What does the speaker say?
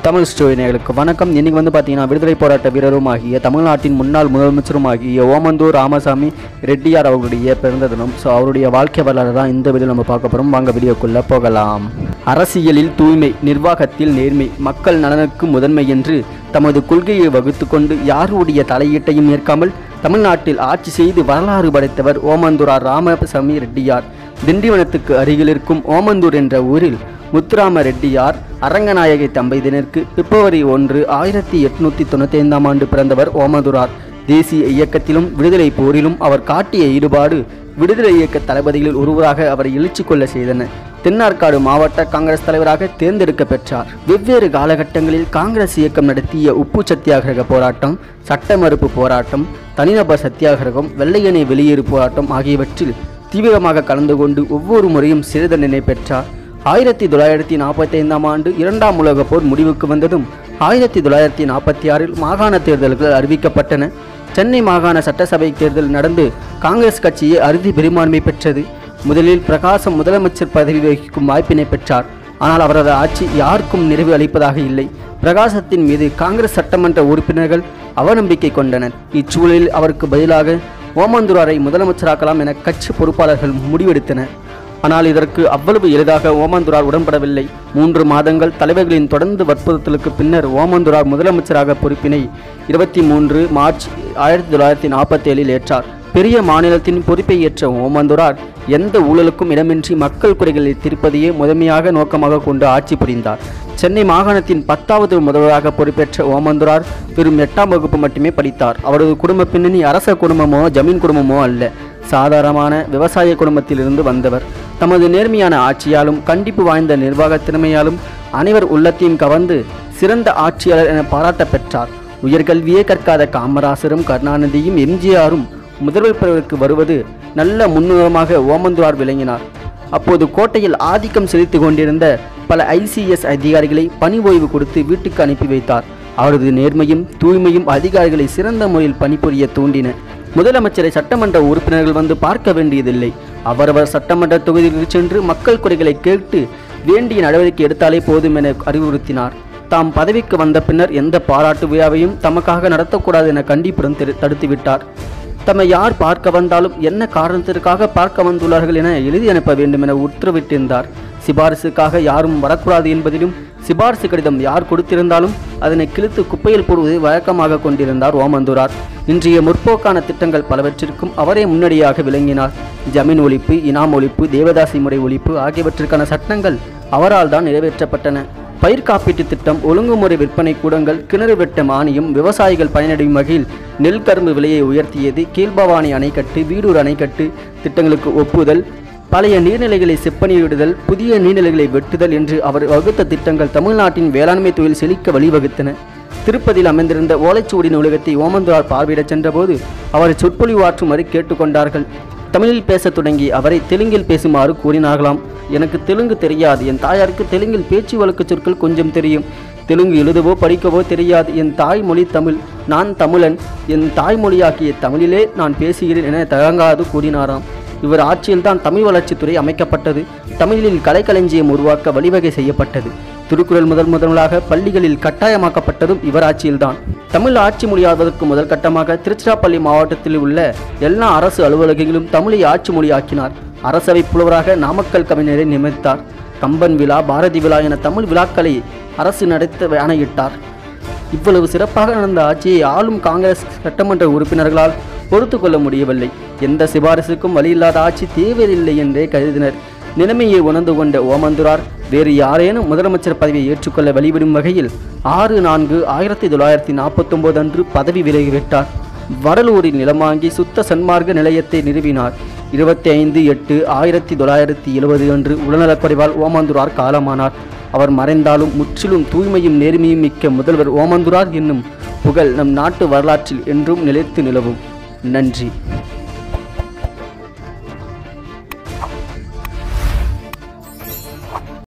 Tamil story நேயர்களுக்கு வணக்கம் இன்னைக்கு வந்து பார்த்தீங்கன்னா விடுதலை போராட்ட வீரரும் ஆகிய தமிழ்நாட்டின் முன்னாள் முதலமைச்சரும் ஆகிய ஓமந்தூர் ராமசாமி ரெட்டியார் அவர்களுடைய பிறந்த தினம் ஸோ அவருடைய வாழ்க்கை வரலாறு தான் இந்த வீடியோ நம்ம பார்க்க போகிறோம் வாங்க வீடியோக்குள்ளே போகலாம் அரசியலில் தூய்மை நிர்வாகத்தில் நேர்மை மக்கள் நலனுக்கு முதன்மை என்று தமது கொள்கையை வகுத்து கொண்டு யாருடைய தலையீட்டையும் ஏற்காமல் தமிழ்நாட்டில் ஆட்சி செய்து வரலாறு படைத்தவர் ஓமந்தூரார் ராமசாமி ரெட்டியார் திண்டிவனத்துக்கு அருகில் இருக்கும் ஓமந்தூர் என்ற ஊரில் முத்துராம ரெட்டியார் அரங்கநாயகி தம்பதியினருக்கு பிப்ரவரி ஒன்று ஆயிரத்தி எட்நூத்தி தொண்ணூத்தி ஐந்தாம் ஆண்டு பிறந்தவர் ஓமந்துரார் தேசிய இயக்கத்திலும் விடுதலை போரிலும் அவர் காட்டிய ஈடுபாடு விடுதலை இயக்க தளபதிகளில் ஒருவராக அவரை எழுச்சி கொள்ள செய்தன தென்னார்காடு மாவட்ட காங்கிரஸ் தலைவராக தேர்ந்தெடுக்க பெற்றார் வெவ்வேறு காலகட்டங்களில் காங்கிரஸ் இயக்கம் நடத்திய உப்பு சத்தியாகிரக போராட்டம் சட்ட மறுப்பு போராட்டம் தனிநபர் சத்தியாகிரகம் வெள்ளையனை வெளியேறு போராட்டம் ஆகியவற்றில் தீவிரமாக கலந்து கொண்டு ஒவ்வொரு முறையும் சிறை தண்டனை பெற்றார் ஆயிரத்தி தொள்ளாயிரத்தி நாற்பத்தி ஐந்தாம் ஆண்டு இரண்டாம் உலகப் போர் முடிவுக்கு வந்ததும் ஆயிரத்தி தொள்ளாயிரத்தி நாற்பத்தி ஆறில் மாகாண தேர்தல்கள் அறிவிக்கப்பட்டன சென்னை மாகாண சட்டசபை தேர்தல் நடந்து காங்கிரஸ் கட்சியே அறுதி பெரும்பான்மை பெற்றது முதலில் பிரகாசம் முதலமைச்சர் பதவி வகிக்கும் வாய்ப்பினை பெற்றார் ஆனால் அவரது ஆட்சி யாருக்கும் நிறைவு அளிப்பதாக இல்லை பிரகாசத்தின் மீது காங்கிரஸ் சட்டமன்ற உறுப்பினர்கள் அவநம்பிக்கை கொண்டனர் இச்சூழலில் அவருக்கு பதிலாக ஓமந்துராரை முதலமைச்சராக்கலாம் என கட்சி பொறுப்பாளர்கள் முடிவெடுத்தனர் ஆனால் இதற்கு அவ்வளவு எளிதாக ஓமந்துரார் உடன்படவில்லை மூன்று மாதங்கள் தலைவர்களின் தொடர்ந்து வற்புறுத்தலுக்கு பின்னர் ஓமந்துரார் முதலமைச்சராக பொறுப்பினை இருபத்தி மூன்று மார்ச் ஆயிரத்தி தொள்ளாயிரத்தி நாற்பத்தி ஏழில் ஏற்றார் பெரிய மாநிலத்தின் பொறுப்பை ஏற்ற ஓமந்துரார் எந்த ஊழலுக்கும் இடமின்றி மக்கள் குறைகளை தீர்ப்பதையே முதன்மையாக நோக்கமாக கொண்டு ஆட்சி புரிந்தார் சென்னை மாகாணத்தின் பத்தாவது முதல்வராக பொறுப்பேற்ற ஓமந்துரார் வெறும் எட்டாம் வகுப்பு மட்டுமே படித்தார் அவரது குடும்ப பின்னணி அரச குடும்பமோ ஜமீன் குடும்பமோ அல்ல சாதாரணமான விவசாய குடும்பத்திலிருந்து வந்தவர் தமது நேர்மையான ஆட்சியாலும் கண்டிப்பு வாய்ந்த நிர்வாக திறமையாலும் அனைவர் உள்ளத்தையும் கவர்ந்து சிறந்த ஆட்சியாளர் என பாராட்ட பெற்றார் உயர்கல்வியே கற்காத காமராசரும் கருணாநிதியும் எம்ஜிஆரும் முதல்வர் பதவிக்கு வருவது நல்ல முன்னுதாரணமாக ஓமந்துரார் விளங்கினார் அப்போது கோட்டையில் ஆதிக்கம் செலுத்திக் கொண்டிருந்த பல ஐசிஎஸ் அதிகாரிகளை பணி ஓய்வு கொடுத்து வீட்டுக்கு அனுப்பி வைத்தார் அவரது நேர்மையும் தூய்மையும் அதிகாரிகளை சிறந்த முறையில் பணிபுரிய தூண்டின முதலமைச்சரை சட்டமன்ற உறுப்பினர்கள் வந்து பார்க்க வேண்டியதில்லை அவரவர் சட்டமன்ற தொகுதிகளுக்கு சென்று மக்கள் குறைகளை கேட்டு வேண்டிய நடவடிக்கை எடுத்தாலே போதும் என அறிவுறுத்தினார் தாம் பதவிக்கு வந்த பின்னர் எந்த பாராட்டு விழாவையும் தமக்காக நடத்தக்கூடாது என கண்டிப்புடன் தெரு- தடுத்துவிட்டார் தம்மை யார் பார்க்க வந்தாலும் என்ன காரணத்திற்காக பார்க்க வந்துள்ளார்கள் என எழுதி அனுப்ப வேண்டும் என உத்தரவிட்டிருந்தார் சிபாரிசுக்காக யாரும் வரக்கூடாது என்பதிலும் சிபாரிசு கடிதம் யார் கொடுத்திருந்தாலும் அதனை கிழித்து குப்பையில் போடுவதை வழக்கமாக கொண்டிருந்தார் ஓமந்தூரார் இன்றைய முற்போக்கான திட்டங்கள் பலவற்றிற்கும் அவரே முன்னணியாக விளங்கினார் ஜமீன் ஒழிப்பு இனாம் ஒழிப்பு தேவதாசி முறை ஒழிப்பு ஆகியவற்றிற்கான சட்டங்கள் அவரால் தான் நிறைவேற்றப்பட்டன பயிர் காப்பீட்டு திட்டம் ஒழுங்குமுறை விற்பனை கூடங்கள் கிணறு வெட்ட மானியம் விவசாயிகள் பயனடையும் வகையில் நெல் கரும்பு விலையை உயர்த்தியது கீழ்பவானி அணைக்கட்டு வீடூர் அணைக்கட்டு திட்டங்களுக்கு ஒப்புதல் பழைய நீர்நிலைகளை செப்பனிடுதல் புதிய நீர்நிலைகளை வெட்டுதல் என்று அவர் வகுத்த திட்டங்கள் தமிழ்நாட்டின் வேளாண்மை தொழில் செழிக்க வழிவகுத்தன திருப்பதியில் அமைந்திருந்த ஓலைச்சுவடி நூலகத்தை ஓமந்துரார் பார்வையிடச் சென்றபோது அவரை சொற்பொழிவாற்றுமாறு கேட்டுக்கொண்டார்கள் தமிழில் பேசத் தொடங்கி அவரை தெலுங்கில் பேசுமாறு கூறினார்களாம் எனக்கு தெலுங்கு தெரியாது என் தாயாருக்கு தெலுங்கில் பேச்சு வழக்கு சொற்கள் கொஞ்சம் தெரியும் தெலுங்கு எழுதவோ படிக்கவோ தெரியாது என் தாய்மொழி தமிழ் நான் தமிழன் என் தாய்மொழியாக்கிய தமிழிலே நான் பேசுகிறேன் என தயங்காது கூறினாராம் இவர் ஆட்சியில்தான் தமிழ் வளர்ச்சித்துறை அமைக்கப்பட்டது தமிழில் கலைக்களஞ்சியம் உருவாக்க வழிவகை செய்யப்பட்டது திருக்குறள் முதல் முதலாக பள்ளிகளில் கட்டாயமாக்கப்பட்டதும் இவர் ஆட்சியில்தான் தமிழ் ஆட்சி மொழியாவதற்கு முதல் கட்டமாக திருச்சிராப்பள்ளி மாவட்டத்தில் உள்ள எல்லா அரசு அலுவலகங்களிலும் தமிழை ஆட்சி மொழியாக்கினார் அரசவை புலவராக நாமக்கல் கவிஞரை நியமித்தார் கம்பன் விழா பாரதி விழா என தமிழ் விழாக்களை அரசு நடத்த ஆணையிட்டார் இவ்வளவு சிறப்பாக நடந்த ஆட்சியை ஆளும் காங்கிரஸ் சட்டமன்ற உறுப்பினர்களால் பொறுத்து கொள்ள முடியவில்லை எந்த சிபாரிசுக்கும் வழியில்லாத ஆட்சி தேவையில்லை என்றே கருதினர் நிலைமையை உணர்ந்து கொண்ட ஓமந்துரார் வேறு யாரேனும் முதலமைச்சர் பதவியை ஏற்றுக்கொள்ள வழிவிடும் வகையில் ஆறு நான்கு ஆயிரத்தி தொள்ளாயிரத்தி நாற்பத்தொம்போது அன்று பதவி விலகிவிட்டார் வடலூரில் நிலம் வாங்கி சுத்த சன்மார்க்க நிலையத்தை நிறுவினார் இருபத்தி ஐந்து எட்டு ஆயிரத்தி தொள்ளாயிரத்தி எழுபது அன்று உடல்நலக்குறைவால் ஓமாந்துரார் காலமானார் அவர் மறைந்தாலும் முற்றிலும் தூய்மையும் நேர்மையும் மிக்க முதல்வர் ஓமந்துரார் என்னும் புகழ் நம் நாட்டு வரலாற்றில் என்றும் நிலைத்து நிலவும் நன்றி